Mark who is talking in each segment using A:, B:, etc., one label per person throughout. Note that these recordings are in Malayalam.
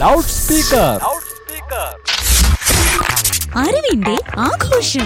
A: ലൗഡ് സ്പീക്കർ
B: അറിവിന്റെ ആഘോഷം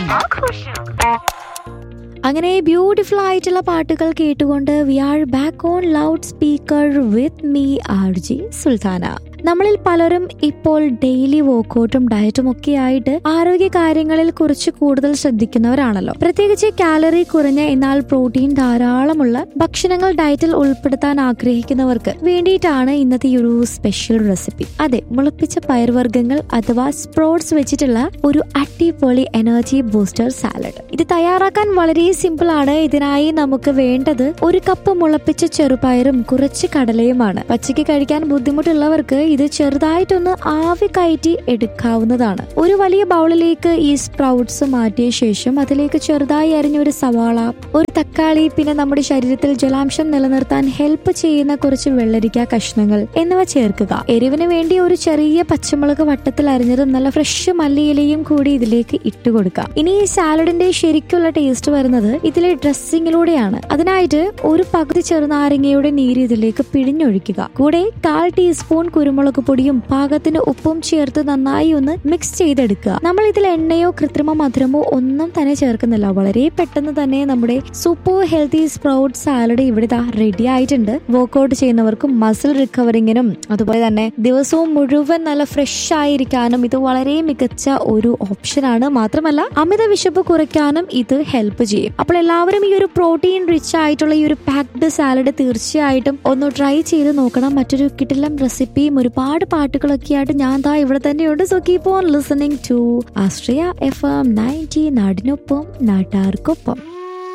C: അങ്ങനെ ബ്യൂട്ടിഫുൾ ആയിട്ടുള്ള പാട്ടുകൾ കേട്ടുകൊണ്ട് we are back on loud speaker with me R G Sultana നമ്മളിൽ പലരും ഇപ്പോൾ ഡെയിലി വർക്കൗട്ടും ഡയറ്റും ഒക്കെ ആയിട്ട് ആരോഗ്യ കാര്യങ്ങളിൽ കുറച്ച് കൂടുതൽ ശ്രദ്ധിക്കുന്നവരാണല്ലോ പ്രത്യേകിച്ച് കാലറി കുറഞ്ഞ എന്നാൽ പ്രോട്ടീൻ ധാരാളമുള്ള ഭക്ഷണങ്ങൾ ഡയറ്റിൽ ഉൾപ്പെടുത്താൻ ആഗ്രഹിക്കുന്നവർക്ക് വേണ്ടിയിട്ടാണ് ഇന്നത്തെ ഈ ഒരു സ്പെഷ്യൽ റെസിപ്പി അതെ മുളപ്പിച്ച പയർവർഗ്ഗങ്ങൾ അഥവാ സ്പ്രോട്സ് വെച്ചിട്ടുള്ള ഒരു അടിപൊളി എനർജി ബൂസ്റ്റർ സാലഡ് ഇത് തയ്യാറാക്കാൻ വളരെ സിമ്പിൾ ആണ് ഇതിനായി നമുക്ക് വേണ്ടത് ഒരു കപ്പ് മുളപ്പിച്ച ചെറുപയറും കുറച്ച് കടലയുമാണ് പച്ചയ്ക്ക് കഴിക്കാൻ ബുദ്ധിമുട്ടുള്ളവർക്ക് ഇത് ചെറുതായിട്ടൊന്ന് ആവി കയറ്റി എടുക്കാവുന്നതാണ് ഒരു വലിയ ബൗളിലേക്ക് ഈ സ്പ്രൗട്ട്സ് മാറ്റിയ ശേഷം അതിലേക്ക് ചെറുതായി അരിഞ്ഞ ഒരു സവാള ഒരു തക്കാളി പിന്നെ നമ്മുടെ ശരീരത്തിൽ ജലാംശം നിലനിർത്താൻ ഹെൽപ്പ് ചെയ്യുന്ന കുറച്ച് വെള്ളരിക്ക കഷ്ണങ്ങൾ എന്നിവ ചേർക്കുക എരിവിന് വേണ്ടി ഒരു ചെറിയ പച്ചമുളക് വട്ടത്തിൽ അരിഞ്ഞതും നല്ല ഫ്രഷ് മല്ലിയിലയും കൂടി ഇതിലേക്ക് ഇട്ട് കൊടുക്കാം ഇനി ഈ സാലഡിന്റെ ശരിക്കുള്ള ടേസ്റ്റ് വരുന്നത് ഇതിലെ ഡ്രസ്സിങ്ങിലൂടെയാണ് അതിനായിട്ട് ഒരു പകുതി ചെറുനാരങ്ങയുടെ നീര് ഇതിലേക്ക് പിഴിഞ്ഞൊഴിക്കുക കൂടെ കാൽ ടീസ്പൂൺ കുരുമുളക് പൊടിയും പാകത്തിന് ഉപ്പും ചേർത്ത് നന്നായി ഒന്ന് മിക്സ് ചെയ്തെടുക്കുക നമ്മൾ ഇതിൽ എണ്ണയോ കൃത്രിമ മധുരമോ ഒന്നും തന്നെ ചേർക്കുന്നില്ല വളരെ പെട്ടെന്ന് തന്നെ നമ്മുടെ സൂപ്പർ ഹെൽത്തി സ്പ്രൗട്ട് സാലഡ് ഇവിടെ റെഡി ആയിട്ടുണ്ട് വർക്ക്ഔട്ട് ചെയ്യുന്നവർക്കും മസിൽ റിക്കവറിങ്ങിനും അതുപോലെ തന്നെ ദിവസവും മുഴുവൻ നല്ല ഫ്രഷ് ആയിരിക്കാനും ഇത് വളരെ മികച്ച ഒരു ഓപ്ഷനാണ് മാത്രമല്ല അമിത വിശപ്പ് കുറയ്ക്കാനും ഇത് ഹെൽപ്പ് ചെയ്യും അപ്പോൾ എല്ലാവരും ഈ ഒരു പ്രോട്ടീൻ റിച്ച് ആയിട്ടുള്ള ഈ ഒരു പാക്ഡ് സാലഡ് തീർച്ചയായിട്ടും ഒന്ന് ട്രൈ ചെയ്ത് നോക്കണം മറ്റൊരു കിട്ടില്ലം റെസിപ്പിയും ഒരുപാട് പാട്ടുകളൊക്കെ ആയിട്ട് ഞാൻ ദാ ഇവിടെ തന്നെയുണ്ട് so keep on listening to Austria F M ninety നാടിനൊപ്പം നാട്ടാർക്കൊപ്പം